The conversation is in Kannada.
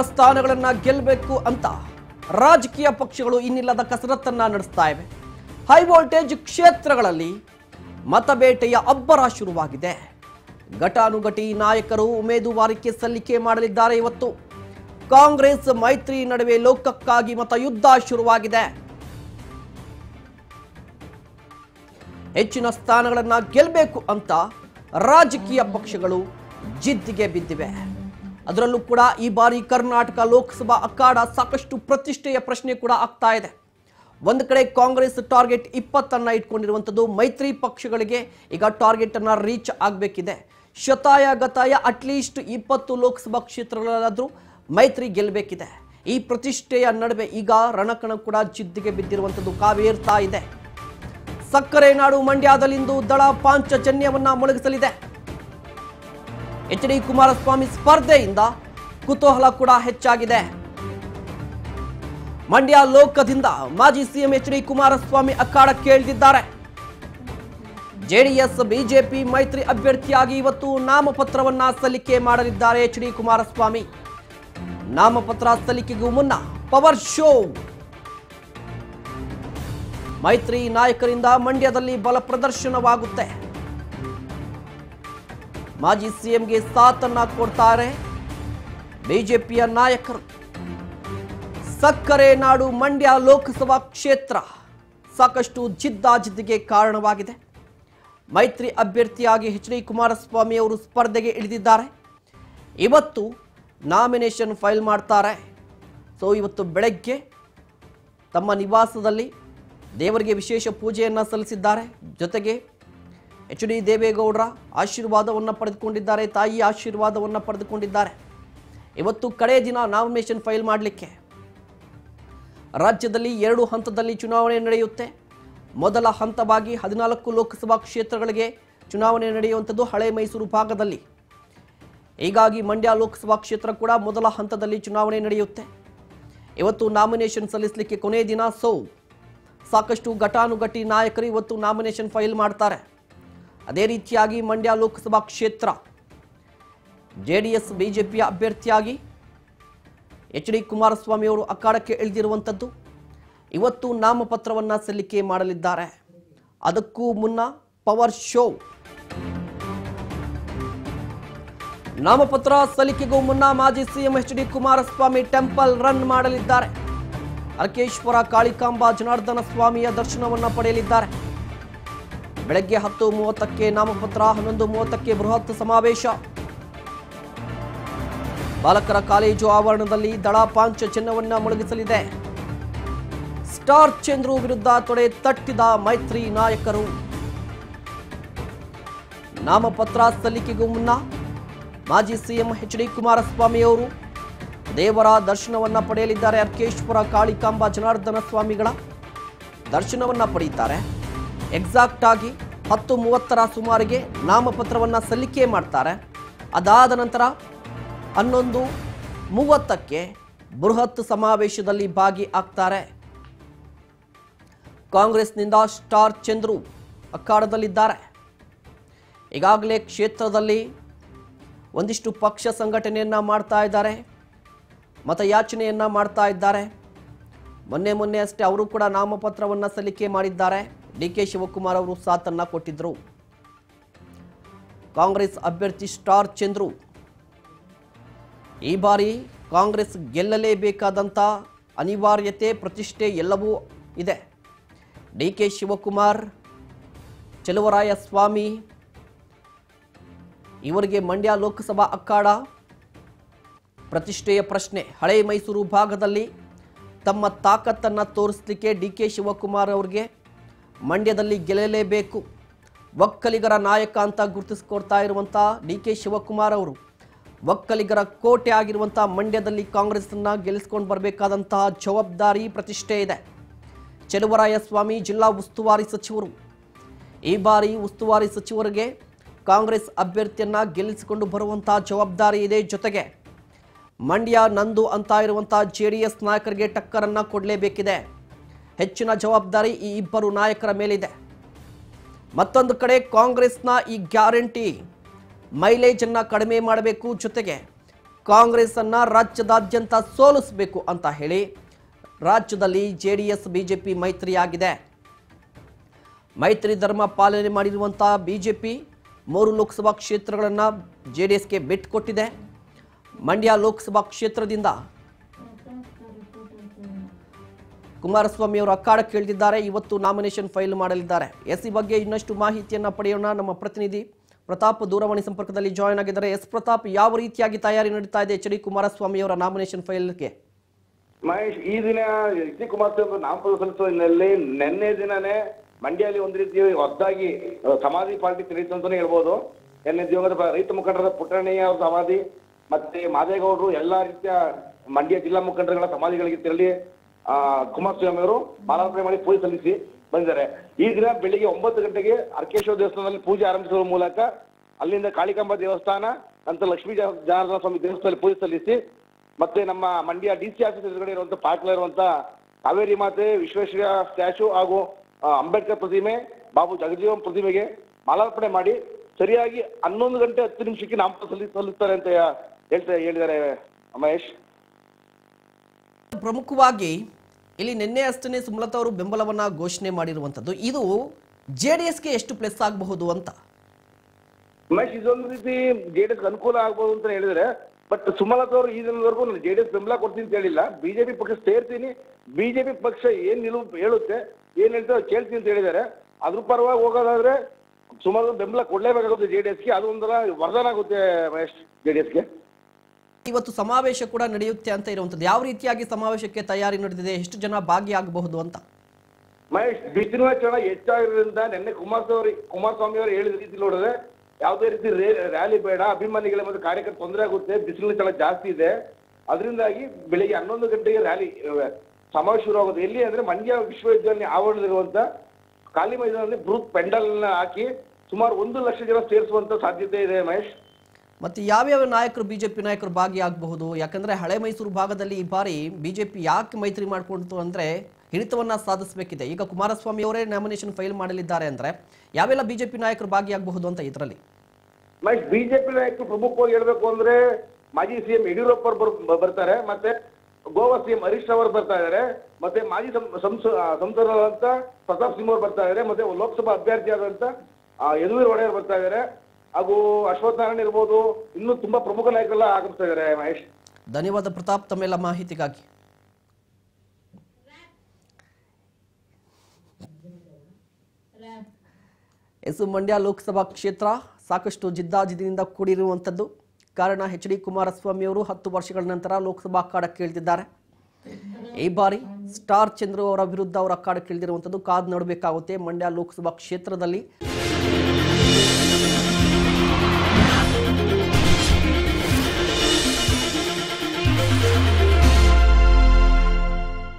ಸ್ಥಾನಗಳನ್ನ ಗೆಲ್ಲಬೇಕು ಅಂತ ರಾಜಕೀಯ ಪಕ್ಷಗಳು ಇನ್ನಿಲ್ಲದ ಕಸರತ್ತನ್ನ ನಡೆಸ್ತಾ ಇವೆ ಹೈ ವೋಲ್ಟೇಜ್ ಕ್ಷೇತ್ರಗಳಲ್ಲಿ ಮತಬೇಟೆಯ ಅಬ್ಬರ ಶುರುವಾಗಿದೆ ಘಟಾನುಘಟಿ ನಾಯಕರು ಉಮೇದುವಾರಿಕೆ ಸಲ್ಲಿಕೆ ಮಾಡಲಿದ್ದಾರೆ ಇವತ್ತು ಕಾಂಗ್ರೆಸ್ ಮೈತ್ರಿ ನಡುವೆ ಲೋಕಕ್ಕಾಗಿ ಮತಯುದ್ಧ ಶುರುವಾಗಿದೆ ಹೆಚ್ಚಿನ ಸ್ಥಾನಗಳನ್ನ ಗೆಲ್ಲಬೇಕು ಅಂತ ರಾಜಕೀಯ ಪಕ್ಷಗಳು ಜಿದ್ದಿಗೆ ಬಿದ್ದಿವೆ ಅದರಲ್ಲೂ ಕೂಡ ಈ ಬಾರಿ ಕರ್ನಾಟಕ ಲೋಕಸಭಾ ಅಖಾಡ ಸಾಕಷ್ಟು ಪ್ರತಿಷ್ಠೆಯ ಪ್ರಶ್ನೆ ಕೂಡ ಆಗ್ತಾ ಇದೆ ಒಂದು ಕಡೆ ಕಾಂಗ್ರೆಸ್ ಟಾರ್ಗೆಟ್ ಇಪ್ಪತ್ತನ್ನ ಇಟ್ಕೊಂಡಿರುವಂಥದ್ದು ಮೈತ್ರಿ ಪಕ್ಷಗಳಿಗೆ ಈಗ ಟಾರ್ಗೆಟ್ ಅನ್ನ ರೀಚ್ ಆಗಬೇಕಿದೆ ಶತಾಯ ಗತಾಯ ಅಟ್ಲೀಸ್ಟ್ ಇಪ್ಪತ್ತು ಲೋಕಸಭಾ ಕ್ಷೇತ್ರಗಳಲ್ಲಾದರೂ ಮೈತ್ರಿ ಗೆಲ್ಲಬೇಕಿದೆ ಈ ಪ್ರತಿಷ್ಠೆಯ ನಡುವೆ ಈಗ ರಣಕಣ ಕೂಡ ಜಿದ್ದಿಗೆ ಬಿದ್ದಿರುವಂಥದ್ದು ಕಾವೇರ್ತಾ ಇದೆ ಸಕ್ಕರೆ ನಾಡು ಮಂಡ್ಯದಲ್ಲಿಂದು ದಳ ಪಾಂಚಜನ್ಯವನ್ನ ಮೊಳಗಿಸಲಿದೆ ಎಚ್ ಡಿ ಕುಮಾರಸ್ವಾಮಿ ಸ್ಪರ್ಧೆಯಿಂದ ಕುತೂಹಲ ಕೂಡ ಹೆಚ್ಚಾಗಿದೆ ಮಂಡ್ಯ ಲೋಕದಿಂದ ಮಾಜಿ ಸಿಎಂ ಎಚ್ ಡಿ ಕುಮಾರಸ್ವಾಮಿ ಅಖಾಡಕ್ಕೆ ಇಳಿದಿದ್ದಾರೆ ಜೆಡಿಎಸ್ ಬಿಜೆಪಿ ಮೈತ್ರಿ ಅಭ್ಯರ್ಥಿಯಾಗಿ ಇವತ್ತು ನಾಮಪತ್ರವನ್ನ ಸಲ್ಲಿಕೆ ಮಾಡಲಿದ್ದಾರೆ ಎಚ್ ಡಿ ಕುಮಾರಸ್ವಾಮಿ ನಾಮಪತ್ರ ಸಲ್ಲಿಕೆಗೂ ಮುನ್ನ ಪವರ್ ಶೋ ಮೈತ್ರಿ ನಾಯಕರಿಂದ ಮಂಡ್ಯದಲ್ಲಿ ಬಲ ಪ್ರದರ್ಶನವಾಗುತ್ತೆ ಮಾಜಿ ಸಿಎಂಗೆ ಸಾಥನ್ನ ಕೊಡ್ತಾರೆ ಬಿಜೆಪಿಯ ನಾಯಕರು ಸಕ್ಕರೆ ನಾಡು ಮಂಡ್ಯ ಲೋಕಸಭಾ ಕ್ಷೇತ್ರ ಸಾಕಷ್ಟು ಜಿದ್ದಾಜಿದ್ದಿಗೆ ಕಾರಣವಾಗಿದೆ ಮೈತ್ರಿ ಅಭ್ಯರ್ಥಿಯಾಗಿ ಎಚ್ ಡಿ ಕುಮಾರಸ್ವಾಮಿ ಅವರು ಸ್ಪರ್ಧೆಗೆ ಇಳಿದಿದ್ದಾರೆ ಇವತ್ತು ನಾಮಿನೇಷನ್ ಫೈಲ್ ಮಾಡ್ತಾರೆ ಸೊ ಇವತ್ತು ಬೆಳಗ್ಗೆ ತಮ್ಮ ನಿವಾಸದಲ್ಲಿ ದೇವರಿಗೆ ವಿಶೇಷ ಪೂಜೆಯನ್ನು ಸಲ್ಲಿಸಿದ್ದಾರೆ ಜೊತೆಗೆ ಎಚ್ ಡಿ ದೇವೇಗೌಡರ ಆಶೀರ್ವಾದವನ್ನು ಪಡೆದುಕೊಂಡಿದ್ದಾರೆ ತಾಯಿ ಆಶೀರ್ವಾದವನ್ನು ಪಡೆದುಕೊಂಡಿದ್ದಾರೆ ಇವತ್ತು ಕಡೆ ದಿನ ನಾಮಿನೇಷನ್ ಫೈಲ್ ಮಾಡಲಿಕ್ಕೆ ರಾಜ್ಯದಲ್ಲಿ ಎರಡು ಹಂತದಲ್ಲಿ ಚುನಾವಣೆ ನಡೆಯುತ್ತೆ ಮೊದಲ ಹಂತವಾಗಿ ಹದಿನಾಲ್ಕು ಲೋಕಸಭಾ ಕ್ಷೇತ್ರಗಳಿಗೆ ಚುನಾವಣೆ ನಡೆಯುವಂಥದ್ದು ಹಳೆ ಮೈಸೂರು ಭಾಗದಲ್ಲಿ ಹೀಗಾಗಿ ಮಂಡ್ಯ ಲೋಕಸಭಾ ಕ್ಷೇತ್ರ ಕೂಡ ಮೊದಲ ಹಂತದಲ್ಲಿ ಚುನಾವಣೆ ನಡೆಯುತ್ತೆ ಇವತ್ತು ನಾಮಿನೇಷನ್ ಸಲ್ಲಿಸಲಿಕ್ಕೆ ಕೊನೆಯ ದಿನ ಸೋ ಸಾಕಷ್ಟು ಘಟಾನುಘಟಿ ನಾಯಕರು ಇವತ್ತು ನಾಮಿನೇಷನ್ ಫೈಲ್ ಮಾಡ್ತಾರೆ ಅದೇ ರೀತಿಯಾಗಿ ಮಂಡ್ಯ ಲೋಕಸಭಾ ಕ್ಷೇತ್ರ ಜೆ ಡಿ ಎಸ್ ಬಿಜೆಪಿಯ ಅಭ್ಯರ್ಥಿಯಾಗಿ ಎಚ್ ಡಿ ಕುಮಾರಸ್ವಾಮಿ ಅವರು ಅಖಾಡಕ್ಕೆ ಇಳಿದಿರುವಂಥದ್ದು ಇವತ್ತು ನಾಮಪತ್ರವನ್ನು ಸಲ್ಲಿಕೆ ಮಾಡಲಿದ್ದಾರೆ ಅದಕ್ಕೂ ಮುನ್ನ ಪವರ್ ಶೋ ನಾಮಪತ್ರ ಸಲ್ಲಿಕೆಗೂ ಮುನ್ನ ಮಾಜಿ CM H D Kumaraswamy temple run ಮಾಡಲಿದ್ದಾರೆ ಅರ್ಕೇಶ್ವರ ಕಾಳಿಕಾಂಬಾ ಜನಾರ್ದನ ಸ್ವಾಮಿಯ ದರ್ಶನವನ್ನ ಪಡೆಯಲಿದ್ದಾರೆ ಬೆಳಗ್ಗೆ ಹತ್ತು ಮೂವತ್ತಕ್ಕೆ ನಾಮಪತ್ರ ಹನ್ನೊಂದು ಮೂವತ್ತಕ್ಕೆ ಬೃಹತ್ ಸಮಾವೇಶ ಬಾಲಕರ ಕಾಲೇಜು ಆವರಣದಲ್ಲಿ ದಳ ಪಾಂಚ ಚಿನ್ನವನ್ನ ಮೊಳಗಿಸಲಿದೆ ಸ್ಟಾರ್ ಚಂದ್ರು ವಿರುದ್ಧ ತೊಡೆ ತಟ್ಟಿದ ಮೈತ್ರಿ ನಾಯಕರು ನಾಮಪತ್ರ ಸಲ್ಲಿಕೆಗೂ ಮುನ್ನ ಮಾಜಿ ಸಿಎಂ ಎಚ್ ಡಿ ಕುಮಾರಸ್ವಾಮಿ ಅವರು ದೇವರ ದರ್ಶನವನ್ನ ಪಡೆಯಲಿದ್ದಾರೆ ಅರ್ಕೇಶ್ವರ ಕಾಳಿಕಾಂಬಾ ಜನಾರ್ದನ ಸ್ವಾಮಿಗಳ ದರ್ಶನವನ್ನ ಪಡೆಯುತ್ತಾರೆ ಎಕ್ಸಾಕ್ಟ್ ಆಗಿ ಹತ್ತು ಮೂವತ್ತರ ಸುಮಾರಿಗೆ ನಾಮಪತ್ರವನ್ನ ಸಲ್ಲಿಕೆ ಮಾಡ್ತಾರೆ ಅದಾದ ನಂತರ ಹನ್ನೊಂದು ಮೂವತ್ತಕ್ಕೆ ಬೃಹತ್ ಸಮಾವೇಶದಲ್ಲಿ ಭಾಗಿ ಆಗ್ತಾರೆ ಕಾಂಗ್ರೆಸ್ನಿಂದ ಸ್ಟಾರ್ ಚಂದ್ರು ಅಖಾಡದಲ್ಲಿದ್ದಾರೆ ಈಗಾಗಲೇ ಕ್ಷೇತ್ರದಲ್ಲಿ ಒಂದಿಷ್ಟು ಪಕ್ಷ ಸಂಘಟನೆಯನ್ನ ಮಾಡ್ತಾ ಇದ್ದಾರೆ ಮತಯಾಚನೆಯನ್ನ ಮಾಡ್ತಾ ಇದ್ದಾರೆ ಮೊನ್ನೆ ಮೊನ್ನೆ ಅಷ್ಟೇ ಅವರು ಕೂಡ ನಾಮಪತ್ರವನ್ನ ಸಲ್ಲಿಕೆ ಮಾಡಿದ್ದಾರೆ ಡಿ ಕೆ ಶಿವಕುಮಾರ್ ಅವರು ಸಾಥನ್ನ ಕೊಟ್ಟಿದ್ದರು ಕಾಂಗ್ರೆಸ್ ಅಭ್ಯರ್ಥಿ ಸ್ಟಾರ್ ಚಂದ್ರು ಈ ಬಾರಿ ಕಾಂಗ್ರೆಸ್ ಗೆಲ್ಲಲೇಬೇಕಾದಂಥ ಅನಿವಾರ್ಯತೆ ಪ್ರತಿಷ್ಠೆ ಎಲ್ಲವೂ ಇದೆ ಡಿ ಕೆ ಶಿವಕುಮಾರ್ ಚೆಲುವರಾಯ ಸ್ವಾಮಿ ಇವರಿಗೆ ಮಂಡ್ಯ ಲೋಕಸಭಾ ಅಖಾಡ ಪ್ರತಿಷ್ಠೆಯ ಪ್ರಶ್ನೆ ಹಳೆ ಮೈಸೂರು ಭಾಗದಲ್ಲಿ ತಮ್ಮ ತಾಕತ್ತನ್ನು ತೋರಿಸಲಿಕ್ಕೆ ಡಿ ಕೆ ಶಿವಕುಮಾರ್ ಅವರಿಗೆ ಮಂಡ್ಯದಲ್ಲಿ ಗೆಲ್ಲಲೇಬೇಕು ಒಕ್ಕಲಿಗರ ನಾಯಕ ಅಂತ ಗುರುತಿಸ್ಕೊಡ್ತಾ ಇರುವಂಥ ಡಿ ಕೆ ಶಿವಕುಮಾರ್ ಅವರು ಒಕ್ಕಲಿಗರ ಕೋಟೆ ಆಗಿರುವಂಥ ಮಂಡ್ಯದಲ್ಲಿ ಕಾಂಗ್ರೆಸ್ಸನ್ನು ಗೆಲ್ಲಿಸ್ಕೊಂಡು ಬರಬೇಕಾದಂತಹ ಜವಾಬ್ದಾರಿ ಪ್ರತಿಷ್ಠೆ ಇದೆ ಚೆಲುವರಾಯ ಸ್ವಾಮಿ ಜಿಲ್ಲಾ ಉಸ್ತುವಾರಿ ಸಚಿವರು ಈ ಬಾರಿ ಉಸ್ತುವಾರಿ ಸಚಿವರಿಗೆ ಕಾಂಗ್ರೆಸ್ ಅಭ್ಯರ್ಥಿಯನ್ನ ಗೆಲ್ಲಿಸಿಕೊಂಡು ಬರುವಂತಹ ಜವಾಬ್ದಾರಿ ಇದೆ ಜೊತೆಗೆ ಮಂಡ್ಯ ನಂದು ಅಂತ ಇರುವಂತಹ ಜೆ ಡಿ ಎಸ್ ನಾಯಕರಿಗೆ ಟಕ್ಕರನ್ನ ಕೊಡಲೇಬೇಕಿದೆ ಹೆಚ್ಚಿನ ಜವಾಬ್ದಾರಿ ಈ ಇಬ್ಬರು ನಾಯಕರ ಮೇಲಿದೆ ಮತ್ತೊಂದು ಕಡೆ ಕಾಂಗ್ರೆಸ್ನ ಈ ಗ್ಯಾರಂಟಿ ಮೈಲೇಜನ್ನು ಕಡಿಮೆ ಮಾಡಬೇಕು ಜೊತೆಗೆ ಕಾಂಗ್ರೆಸ್ ಅನ್ನ ರಾಜ್ಯದಾದ್ಯಂತ ಸೋಲಿಸಬೇಕು ಅಂತ ಹೇಳಿ ರಾಜ್ಯದಲ್ಲಿ ಜೆ ಡಿ ಎಸ್ ಬಿಜೆಪಿ ಮೈತ್ರಿಯಾಗಿದೆ ಮೈತ್ರಿ ಧರ್ಮ ಪಾಲನೆ ಮಾಡಿರುವಂತಹ ಬಿಜೆಪಿ ಮೂರು ಲೋಕಸಭಾ ಕ್ಷೇತ್ರಗಳನ್ನು ಜೆ ಡಿ ಎಸ್ಗೆ ಬಿಟ್ಟುಕೊಟ್ಟಿದೆ ಮಂಡ್ಯ ಲೋಕಸಭಾ ಕ್ಷೇತ್ರದಿಂದ ಕುಮಾರಸ್ವಾಮಿ ಅವರು ಅಖಾಡಕ್ಕೆ ಇಳಿದಿದ್ದಾರೆ ಇವತ್ತು ನಾಮಿನೇಷನ್ ಫೈಲ್ ಮಾಡಲಿದ್ದಾರೆ ಎಸ್ ಈ ಬಗ್ಗೆ ಇನ್ನಷ್ಟು ಮಾಹಿತಿಯನ್ನ ಪಡೆಯೋಣ ನಮ್ಮ ಪ್ರತಿನಿಧಿ ಪ್ರತಾಪ್ ದೂರವಾಣಿ ಸಂಪರ್ಕದಲ್ಲಿ ಜಾಯ್ನ್ ಆಗಿದ್ದಾರೆ ಎಸ್ ಪ್ರತಾಪ್ ಯಾವ ರೀತಿಯಾಗಿ ತಯಾರಿ ನಡೀತಾ ಇದೆ ಎಚ್ ಡಿ ಕುಮಾರಸ್ವಾಮಿ ಅವರ ನಾಮಿನೇಷನ್ ಫೈಲ್ಗೆ ಮಹೇಶ್ ಈ ದಿನ ಎಚ್ ಡಿ ಕುಮಾರಸ್ವಾಮಿ ಅವರು ನಾಮಪತ್ರ ಸಲ್ಲಿಸುವ ಹಿನ್ನೆಲೆಯಲ್ಲಿ ನಿನ್ನೆ ದಿನನೇ ಮಂಡ್ಯಲ್ಲಿ ಒಂದು ರೀತಿ ಹೊಸದಾಗಿ ಅಹ್, ಸಮಾಧಿ ಪಾರ್ಟಿ ತಿಳಿಯಿತು ಅಂತಾನೆ ಹೇಳ್ಬೋದು ನಿನ್ನೆ ದಿವಂಗತ ಪ- ರೈತ ಮುಖಂಡರ ಪುಟ್ಟಣ್ಣಯ್ಯ ಅವರ ಸಮಾಧಿ ಮತ್ತೆ ಮಾದೇಗೌಡರು ಎಲ್ಲಾ ರೀತಿಯ ಮಂಡ್ಯ ಜಿಲ್ಲಾ ಮುಖಂಡರುಗಳ ಸಮಾಧಿಗಳಿಗೆ ತೆರಳಿ ಆ, ಕುಮಾರಸ್ವಾಮಿ ಅವರು ಮಾಲಾರ್ಪಣೆ ಮಾಡಿ ಪೂಜೆ ಸಲ್ಲಿಸಿ ಬಂದಿದ್ದಾರೆ ಈ ದಿನ ಬೆಳಿಗ್ಗೆ ಒಂಬತ್ತು ಗಂಟೆಗೆ ಅರ್ಕೇಶ್ವರ ದೇವಸ್ಥಾನದಲ್ಲಿ ಪೂಜೆ ಆರಂಭಿಸುವ ಮೂಲಕ ಅಲ್ಲಿಂದ ಕಾಳಿಕಾಂಬ ದೇವಸ್ಥಾನ ನಂತರ ಲಕ್ಷ್ಮೀ ಜ- ಜನಾರ್ದನ ಸ್ವಾಮಿ ದೇವಸ್ಥಾನದಲ್ಲಿ ಪೂಜೆ ಸಲ್ಲಿಸಿ ಮತ್ತೆ ನಮ್ಮ ಮಂಡ್ಯ ಡಿ ಸಿ ಆಫೀಸ್ ಎದುರುಗಡೆ ಇರುವಂತ ಪಾಟ್ಲ ಇರುವಂತ ಕಾವೇರಿ ಮಾತೆ ವಿಶ್ವೇಶ್ವರ ಸ್ಟ್ಯಾಚು ಹಾಗೂ ಆ, ಅಂಬೇಡ್ಕರ್ ಪ್ರತಿಮೆ ಬಾಬು ಜಗಜೀವನ್ ಪ್ರತಿಮೆಗೆ ಮಾಲಾರ್ಪಣೆ ಮಾಡಿ ಸರಿಯಾಗಿ ಹನ್ನೊಂದು ಗಂಟೆ ಹತ್ತು ನಿಮಿಷಕ್ಕೆ ನಾಮಪತ್ರ ಸಲ್ಲಿ ಸಲ್ಲಿಸ್ತಾರೆ ಅಂತ ಹೇಳ್ತಾ ಹೇಳಿದ್ದಾರೆ ಮಹೇಶ್ ಪ್ರಮುಖವಾಗಿ ಇಲ್ಲಿ ನಿನ್ನೆ ಅಷ್ಟೇ ಸುಮಲತಾ ಅವರು ಬೆಂಬಲವನ್ನ ಘೋಷಣೆ ಮಾಡಿರುವಂಥದ್ದು ಇದು ಜೆ ಡಿ ಎಸ್ಗೆ ಎಷ್ಟು ಪ್ಲಸ್ ಆಗಬಹುದು ಅಂತ ಮಹೇಶ್ ಇದೊಂದು ರೀತಿ ಜೆಡಿಎಸ್ ಅನುಕೂಲ ಆಗ್ಬೋದು ಅಂತ ಹೇಳಿದ್ರೆ ಬಟ್ ಸುಮಲತಾ ಅವರು ಈ ದಿನದವರೆಗೂ ನಾನು ಜೆಡಿಎಸ್ ಬೆಂಬಲ ಕೊಡ್ತೀನಿ ಅಂತ ಹೇಳಿಲ್ಲ ಬಿಜೆಪಿ ಪಕ್ಷ ಸೇರ್ತೀನಿ ಬಿಜೆಪಿ ಪಕ್ಷ ಏನ್ ನಿಲುವು ಹೇಳುತ್ತೆ ಏನ್ ಹೇಳ್ತಾರೆ ಅದ್ ಕೇಳ್ತೀನಿ ಅಂತ ಹೇಳಿದ್ದಾರೆ ಅದ್ರ ಪರವಾಗಿ ಹೋಗೋದಾದ್ರೆ ಸುಮಾರು ಬೆಂಬಲ ಕೊಡ್ಲೇಬೇಕಾಗುತ್ತೆ ಜೆಡಿಎಸ್ಗೆ ಅದು ಒಂಥರ ವರದಾನ ಆಗುತ್ತೆ ಮಹೇಶ್ ಜೆಡಿಎಸ್ಗೆ ಇವತ್ತು ಸಮಾವೇಶ ಕೂಡ ನಡೆಯುತ್ತೆ ಅಂತ ಇರುವಂಥದ್ದು ಯಾವ ರೀತಿಯಾಗಿ ಸಮಾವೇಶಕ್ಕೆ ತಯಾರಿ ನಡೆದಿದೆ ಎಷ್ಟು ಜನ ಭಾಗಿಯಾಗಬಹುದು ಅಂತ ಮಹೇಶ್ ಬಿಸಿಲಿನ ಚಣ ಹೆಚ್ಚಾಗಿರೋದ್ರಿಂದ ನಿನ್ನೆ ಕುಮಾರಸ್ವಾಮಿ ಕುಮಾರಸ್ವಾಮಿ ಅವರು ಹೇಳಿದ ರೀತಿ ನೋಡಿದ್ರೆ ಯಾವುದೇ ರೀತಿ ರೇ- ರ್ಯಾಲಿ ಬೇಡ ಅಭಿಮಾನಿಗಳ ಮತ್ತು ಕಾರ್ಯಕರ್ತ ತೊಂದರೆ ಆಗುತ್ತೆ ಬಿಸಿಲಿನ ಚಳ ಜಾಸ್ತಿ ಇದೆ ಅದರಿಂದಾಗಿ ಬೆಳಿಗ್ಗೆ ಹನ್ನೊಂದು ಗಂಟೆಗೆ ರ್ಯಾಲಿ ಅಹ್, ಸಮಾವೇಶ ಶುರು ಆಗುತ್ತೆ ಎಲ್ಲಿ ಅಂದ್ರೆ ಮಂಡ್ಯ ವಿಶ್ವವಿದ್ಯಾಲಯ ಆವರಣದಲ್ಲಿರುವಂತ ಖಾಲಿ ಮೈದಾನದಲ್ಲಿ ಬೃಹತ್ ಪೆಂಡಲ್ ಹಾಕಿ ಸುಮಾರು ಒಂದು ಲಕ್ಷ ಜನ ಸೇರಿಸುವಂತ ಸಾಧ್ಯತೆ ಇದೆ ಮಹೇಶ್ ಮತ್ತೆ ಯಾವ್ಯಾವ ನಾಯಕರು ಬಿಜೆಪಿ ನಾಯಕರು ಭಾಗಿಯಾಗಬಹುದು ಯಾಕಂದ್ರೆ ಹಳೆ ಮೈಸೂರು ಭಾಗದಲ್ಲಿ ಈ ಬಾರಿ ಬಿಜೆಪಿ ಯಾಕೆ ಮೈತ್ರಿ ಮಾಡ್ಕೊಂತು ಅಂದ್ರೆ ಹಿಡಿತವನ್ನ ಸಾಧಿಸಬೇಕಿದೆ ಈಗ ಕುಮಾರಸ್ವಾಮಿ ಅವರೇ ನಾಮಿನೇಷನ್ ಫೈಲ್ ಮಾಡಲಿದ್ದಾರೆ ಅಂದ್ರೆ ಯಾವೆಲ್ಲ ಬಿಜೆಪಿ ನಾಯಕರು ಭಾಗಿಯಾಗಬಹುದು ಅಂತ ಇದರಲ್ಲಿ ಮಹೇಶ್ ಬಿಜೆಪಿ ನಾಯಕರು ಪ್ರಮುಖವಾಗಿ ಹೇಳ್ಬೇಕು ಅಂದ್ರೆ ಮಾಜಿ ಸಿಎಂ ಯಡಿಯೂರಪ್ಪ ಅವರು ಬರ್- ಬರ್ತಾರೆ ಮತ್ತೆ ಗೋವಾ ಸಿಎಂ ಹರೀಶ್ ರಾವ್ ಅವರು ಬರ್ತಾ ಇದ್ದಾರೆ ಮತ್ತೆ ಮಾಜಿ ಸಂ- ಸಂಸ- ಆ, ಸಂಸದರಾದಂತ ಪ್ರತಾಪ್ ಸಿಂಗ್ ಅವರು ಬರ್ತಾ ಇದ್ದಾರೆ ಮತ್ತೆ ಲೋಕಸಭಾ ಅಭ್ಯರ್ಥಿ ಆದಂತ ಆ, ಯದುವೀರ್ ಒಡೆಯರ್ ಬರ್ತಾ ಇದ್ದಾರೆ ಹಾಗೂ ಅಶ್ವಥ್ ನಾರಾಯಣ ಇರ್ಬೋದು ಇನ್ನೂ ತುಂಬಾ ಪ್ರಮುಖ ನಾಯಕರೆಲ್ಲ ಆಗಮಿಸ್ತಾ ಇದ್ದಾರೆ ಮಹೇಶ್ ಧನ್ಯವಾದ ಪ್ರತಾಪ್ ತಮ್ಮೆಲ್ಲ ಮಾಹಿತಿಗಾಗಿ ಎಸ್ ಮಂಡ್ಯ ಲೋಕಸಭಾ ಕ್ಷೇತ್ರ ಸಾಕಷ್ಟು ಜಿದ್ದಾಜಿದ್ದಿನಿಂದ ಕೂಡಿರುವಂಥದ್ದು ಕಾರಣ ಎಚ್ ಡಿ ಕುಮಾರಸ್ವಾಮಿ ಅವರು ಹತ್ತು ವರ್ಷಗಳ ನಂತರ ಲೋಕಸಭಾ ಅಖಾಡಕ್ಕೆ ಇಳಿದಿದ್ದಾರೆ ಈ ಬಾರಿ ಸ್ಟಾರ್ ಚಂದ್ರು ಅವರ ವಿರುದ್ಧ ಅವರ ಅಖಾಡಕ್ಕೆ ಇಳಿದಿರುವಂಥದ್ದು ಕಾದು ನೋಡಬೇಕಾಗುತ್ತೆ ಮಂಡ್ಯ ಲೋಕಸಭಾ ಕ್ಷೇತ್ರದಲ್ಲಿ